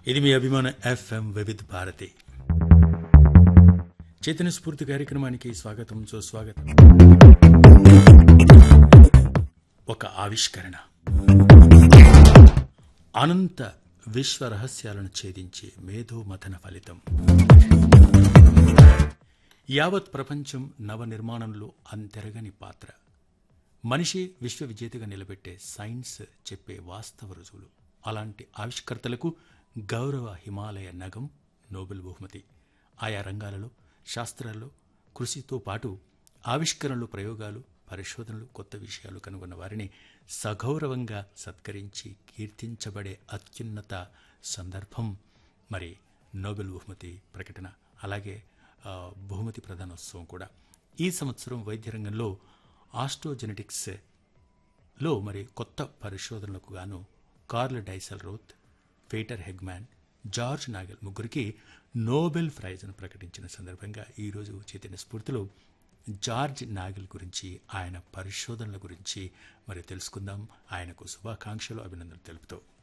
ఇది మీ అభిమాన ఎఫ్ఎం వివిధ భారతి చైతన్య స్ఫూర్తి కార్యక్రమానికి స్వాగతం సుస్వాగతం ఒక ఆవిష్కరణ అనంత విశ్వ రహస్యాలను ఛేదించే మేధోమథన ఫలితం యావత్ ప్రపంచం నవ నిర్మాణంలో అంతెరగని పాత్ర మనిషి విశ్వ విజేతగా నిలబెట్టే సైన్స్ చెప్పే వాస్తవ రుజువులు అలాంటి ఆవిష్కర్తలకు గౌరవ హిమాలయ నగం నోబెల్ బహుమతి ఆయా రంగాలలో శాస్త్రాల్లో కృషితో పాటు ఆవిష్కరణలు ప్రయోగాలు పరిశోధనలు కొత్త విషయాలు కనుగొన్న వారిని సగౌరవంగా సత్కరించి కీర్తించబడే అత్యున్నత సందర్భం మరి నోబెల్ బహుమతి ప్రకటన అలాగే ఆ, బహుమతి ప్రధానోత్సవం కూడా ఈ సంవత్సరం వైద్య రంగంలో ఆస్ట్రోజెనెటిక్స్ లో మరి కొత్త పరిశోధనలకు గాను Karl Deisseroth Peter Hegemann Georg Nagel ముగ్గురికి నోబెల్ ప్రైజ్ను ప్రకటించిన సందర్భంగా ఈరోజు చైతన్య స్ఫూర్తిలో జార్జ్ నాగల్ గురించి ఆయన పరిశోధనల గురించి మరి తెలుసుకుందాం ఆయనకు శుభాకాంక్షలు అభినందనలు తెలుపుతూ